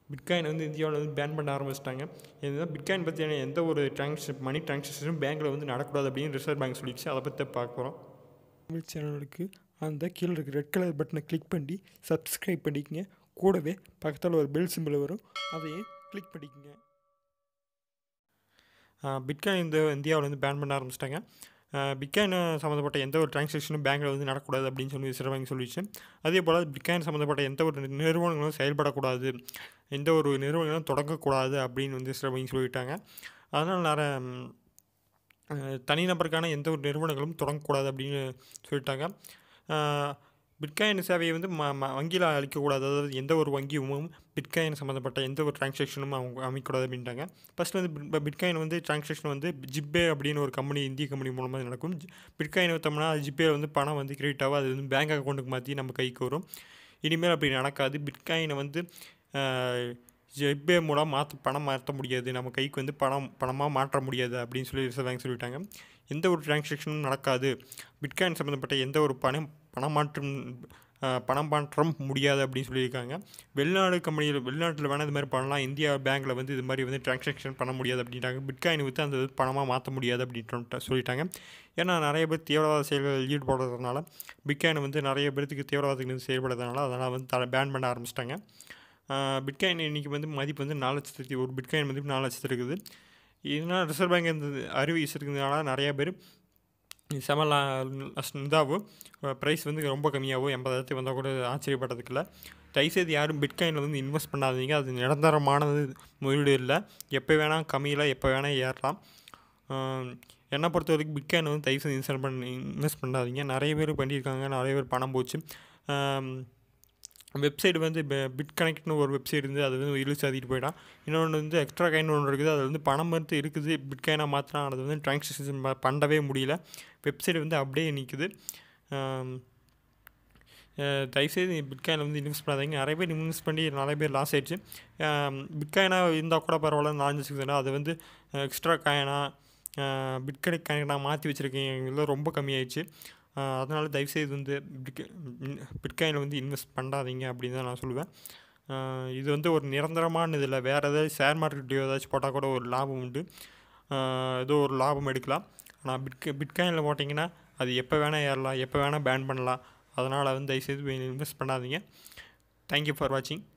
bitcoin வந்து இந்தியாவில் வந்து பேன் பண்ண ஆரம்பிச்சிட்டாங்க இதுதான் பிட்காயின் பற்றியான எந்த ஒரு ட்ரான்ஸ் மணி ட்ரான்சாக்ஷனும் பேங்க்கில் வந்து நடக்கூடாது அப்படின்னு ரிசர்வ் பேங்க் சொல்லிடுச்சு அதை பற்றி பார்க்க போகிறோம் தமிழ் சேனலுக்கு அந்த கீழே இருக்க ரெட் கலர் பட்டனை கிளிக் பண்ணி சப்ஸ்கிரைப் பண்ணிக்கங்க கூடவே பக்கத்தில் ஒரு பெல் சிம்பிள் வரும் அதையும் கிளிக் பண்ணிக்கங்க பிட்காயின் இந்த இந்தியாவில் வந்து பேன் பண்ண ஆரம்பிச்சிட்டாங்க பிட்காயின் சம்மந்தப்பட்ட எந்த ஒரு ட்ரான்சாக்ஷனும் பேங்க்கில் வந்து நடக்கூடாது அப்படின்னு சொல்லி ரிசர்வ் பேங்க் சொல்லிச்சு அதே போல் பிட்காயின் சம்மந்தப்பட்ட எந்த ஒரு நிறுவனங்களும் செயல்படக்கூடாது எந்த ஒரு நிறுவனங்களும் தொடங்கக்கூடாது அப்படின்னு வந்து ரிசர்வ் பேங்க் சொல்லிட்டாங்க அதனால் நிறைய தனிநபருக்கான எந்த ஒரு நிறுவனங்களும் தொடங்கக்கூடாது அப்படின்னு சொல்லிட்டாங்க பிட்காயின் சேவையை வந்து ம ம வங்கியில் அளிக்கக்கூடாது அதாவது எந்த ஒரு வங்கியும் பிட்காயின் சம்மந்தப்பட்ட எந்த ஒரு ட்ரான்சாக்ஷனும் அவங்க அமைக்கக்கூடாது அப்படின்ட்டாங்க ஃபஸ்ட்டு வந்து பிட்காயின் வந்து ட்ரான்சாக்ஷன் வந்து ஜிப்பே அப்படின்னு ஒரு கம்பெனி இந்திய கம்பெனி மூலமாக நடக்கும் பிட்காயின் விற்றோம்னா ஜிப்பே வந்து பணம் வந்து கிரெடிட் ஆகும் அது வந்து பேங்க் அக்கௌண்ட்டுக்கு மாற்றி நம்ம கைக்கு வரும் இனிமேல் அப்படி நடக்காது பிட்காயினை வந்து ஜிபே மூலம் மாற்ற பணம் மாற்ற முடியாது நம்ம கைக்கு வந்து பணம் பணமாக மாற்ற முடியாது அப்படின்னு சொல்லி ரிசர்வ் பேங்க் சொல்லிட்டாங்க எந்த ஒரு டிரான்சாக்ஷனும் நடக்காது பிட்காயின் சம்மந்தப்பட்ட எந்த ஒரு பணம் பணமாற்றம் பணம் மாற்றம் முடியாது அப்படின்னு சொல்லியிருக்காங்க வெளிநாடு கம்பெனியில் வெளிநாட்டில் வேணால் இது மாதிரி பண்ணலாம் இந்தியா பேங்க்கில் வந்து இது மாதிரி வந்து டிரான்சாக்ஷன் பண்ண முடியாது அப்படின்ட்டாங்க பிட்காயின் விற்று அந்த பணமாக மாற்ற முடியாது அப்படின்ட்டு சொல்லிட்டாங்க ஏன்னா நிறைய பேர் தீவிரவாத செயல்களில் ஈடுபடுறதுனால பிட்காயின் வந்து நிறைய பேர்த்துக்கு தீவிரவாதத்துக்கு செயல்படுறதுனால அதனால் வந்து த பேன் பண்ண ஆரம்பிச்சிட்டாங்க பிட்காயின் இன்றைக்கி வந்து மதிப்பு வந்து நாலு லட்சத்துக்கு ஒரு பிட்காயின் மதிப்பு நாலு லட்சத்து இருக்குது இதனால் ரிசர்வ் பேங்க் இந்த அறிவிச்சிருக்கிறதுனால நிறையா பேர் செம இதாகும் ப்ரைஸ் வந்து ரொம்ப கம்மியாகும் எண்பதாயிரத்துக்கு வந்தால் கூட ஆச்சரியப்பட்டதுக்கு இல்லை தயவுசெய்து யாரும் பிட்காயினில் வந்து இன்வெஸ்ட் பண்ணாதீங்க அது நிரந்தரமானது முதலீடு இல்லை எப்போ வேணால் கம்மியில் எப்போ வேணால் ஏறலாம் என்னை பொறுத்த வரைக்கும் பிட்காயின் வந்து தயவுசெய்து இன்ஸ்டால் பண்ணி இன்வெஸ்ட் பண்ணாதீங்க நிறைய பேர் பண்ணியிருக்காங்க நிறைய பேர் பணம் போச்சு வெப்சைட் வந்து பிட் கனெக்ட்னு ஒரு வெப்சைட் இருந்து அது வந்து இழுச்சு அதிட்டு போயிட்டான் இன்னொன்று வந்து எக்ஸ்ட்ரா காயின் ஒன்று இருக்குது அது வந்து பணம் மறுத்து இருக்குது பிட்காயினாக மாற்றினா அது வந்து ட்ரான்சாக்ஷன் பண்ணவே முடியல வெப்சைட் வந்து அப்படியே நிற்குது தயவுசெய்து பிட்காயின் வந்து இன்வெஸ்ட் பண்ணாதீங்க நிறைய பேர் இன்வெஸ்ட் பண்ணி நிறைய பேர் லாஸ் ஆயிடுச்சு பிட்காயினாக இருந்தால் கூட பரவாயில்ல நாலஞ்சு சிக்ஸ் அது வந்து எக்ஸ்ட்ரா காயினாக பிட்கனெக்ட் காயினாக மாற்றி வச்சுருக்கீங்க இதெல்லாம் ரொம்ப கம்மியாயிடுச்சு அதனால் தயவுசெய்து வந்து பிட்க பிட்காயினில் வந்து இன்வெஸ்ட் பண்ணாதீங்க அப்படின்னு தான் நான் சொல்லுவேன் இது வந்து ஒரு நிரந்தரமான இதில் வேறு ஏதாவது ஷேர் மார்க்கெட்லையோ ஏதாச்சும் போட்டால் கூட ஒரு லாபம் உண்டு ஏதோ ஒரு லாபம் எடுக்கலாம் ஆனால் பிட்க பிட்காயினில் போட்டிங்கன்னா அது எப்போ வேணால் ஏறலாம் எப்போ வேணால் பேன் பண்ணலாம் அதனால் வந்து தயவுசெய்து இன்வெஸ்ட் பண்ணாதீங்க தேங்க்யூ ஃபார் வாட்சிங்